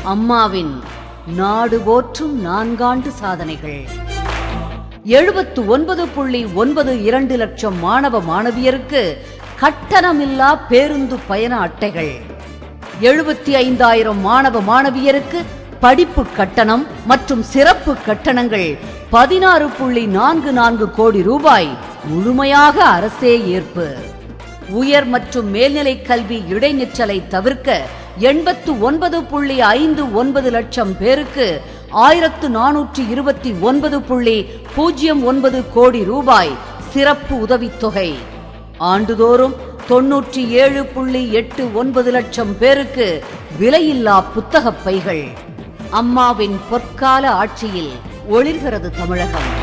அம்மாவின் நாடு போற்றும் நான்காண்டு சாதனைகள் எழுபத்து ஒன்பது புள்ளி ஒன்பது இரண்டு லட்சம் மாணவ மாணவியருக்கு கட்டணமில்லா பேருந்து பயண அட்டைகள் எழுபத்தி ஐந்தாயிரம் மாணவ மாணவியருக்கு படிப்பு கட்டணம் மற்றும் சிறப்பு கட்டணங்கள் பதினாறு புள்ளி நான்கு நான்கு கோடி ரூபாய் முழுமையாக அரசே ஏற்பு உயர் மற்றும் மேல்நிலை கல்வி இடைநிற்றலை தவிர்க்க எண்பத்து ஒன்பது புள்ளி ஐந்து ஒன்பது லட்சம் பேருக்கு ஆயிரத்து நானூற்றி இருபத்தி ஒன்பது புள்ளி பூஜ்ஜியம் ஒன்பது கோடி ரூபாய் சிறப்பு உதவித்தொகை ஆண்டுதோறும் தொன்னூற்றி ஏழு புள்ளி எட்டு ஒன்பது லட்சம் பேருக்கு விலையில்லா புத்தகப் பைகள் அம்மாவின் பொற்கால ஆட்சியில் ஒளிர்கிறது தமிழகம்